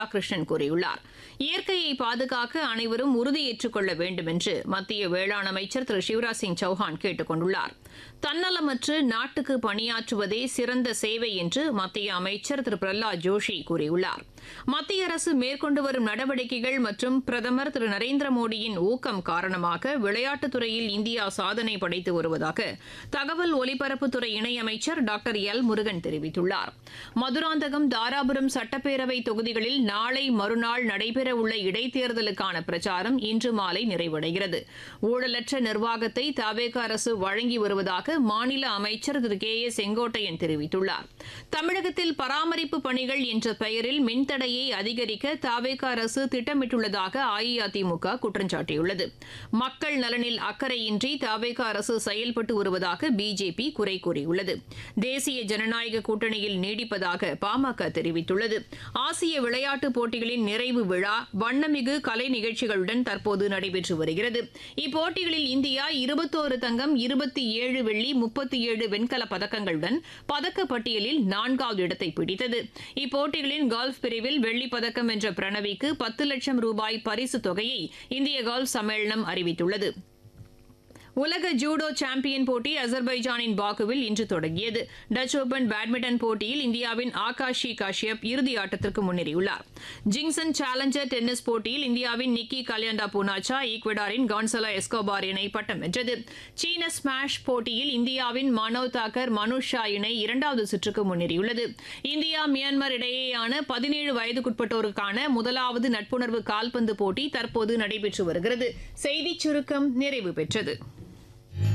கிருஷ்ணன் கூறியுள்ளார் இயற்கையை பாதுகாக்க அனைவரும் உறுதியேற்றுக் கொள்ள வேண்டும் என்று மத்திய வேளாண் அமைச்சர் திரு சிவராஜ் சிங் சௌஹான் கேட்டுக் கொண்டுள்ளார் தன்னலமற்று நாட்டுக்கு பணியாற்றுவதே சிறந்த சேவை என்று மத்திய அமைச்சர் திரு பிரஹ்லாத் ஜோஷி கூறியுள்ளார் மத்திய அரசு மேற்கொண்டு வரும் நடவடிக்கைகள் மற்றும் பிரதமர் திரு நரேந்திர மோடியின் ஊக்கம் காரணமாக விளையாட்டுத் துறையில் இந்தியா சாதனை படைத்து வருவதாக தகவல் ஒலிபரப்புத்துறை இணையமைச்சர் டாக்டர் எல் முருகன் தெரிவித்துள்ளார் மதுராந்தகம் தாராபுரம் சட்டப்பேரவை தொகுதிகளில் நாளை மறுநாள் நடைபெறவுள்ள இடைத்தேர்தலுக்கான பிரச்சாரம் இன்று மாலை நிறைவடைகிறது ஊழலற்ற நிர்வாகத்தை தவேக அரசு வழங்கி வருவதாக மாநில அமைச்சர் திரு கே ஏ செங்கோட்டையன் தெரிவித்துள்ளார் தமிழகத்தில் பராமரிப்பு பணிகள் என்ற பெயரில் மின்தடையை அதிகரிக்க தவேக அரசு திட்டமிட்டுள்ளதாக அஇஅதிமுக குற்றம் சாட்டியுள்ளது மக்கள் நலனில் அக்கறையின்றி தவேக அரசு செயல்பட்டு வருவதாக பிஜேபி குறை கூறியுள்ளது தேசிய ஜனநாயக கூட்டணியில் நீடிப்பதாக பாமக தெரிவித்துள்ளது ஆசிய விளையாட்டுப் போட்டிகளின் நிறைவு விழா வண்ணமிகு கலை நிகழ்ச்சிகளுடன் தற்போது நடைபெற்று வருகிறது இப்போட்டிகளில் இந்தியா இருபத்தோரு தங்கம் இருபத்தி ஏழு வெள்ளி முப்பத்தி ஏழு வெண்கலப் பதக்கங்களுடன் பதக்கப் பட்டியலில் நான்காவது இடத்தை பிடித்தது இப்போட்டிகளின் கோல்ஃப் பிரிவில் வெள்ளிப் பதக்கம் வென்ற பிரணவிக்கு பத்து லட்சம் ரூபாய் பரிசுத் தொகையை இந்திய கோல்ஃப் சம்மேளனம் அறிவித்துள்ளது உலக ஜூடோ சாம்பியன் போட்டி அசர்பைஜானின் பாக்குவில் இன்று தொடங்கியது டச் ஓபன் பேட்மிண்டன் போட்டியில் இந்தியாவின் ஆகாஷி காஷ்யப் இறுதி ஆட்டத்திற்கு முன்னேறியுள்ளார் ஜிங்சன் சேலஞ்சர் டென்னிஸ் போட்டியில் இந்தியாவின் நிக்கி கல்யாண்டா பூனாச்சா ஈக்வடாரின் கான்சலா எஸ்கோபார் இணை பட்டம் வென்றது சீன ஸ்மாஷ் போட்டியில் இந்தியாவின் மனோவ் தாக்கர் மனுஷ் ஷா இணை இரண்டாவது சுற்றுக்கு முன்னேறியுள்ளது இந்தியா மியான்மர் இடையேயான பதினேழு வயதுக்குட்பட்டோருக்கான முதலாவது நட்புணர்வு கால்பந்து போட்டி தற்போது நடைபெற்று வருகிறது செய்திச் சுருக்கம் நிறைவு பெற்றது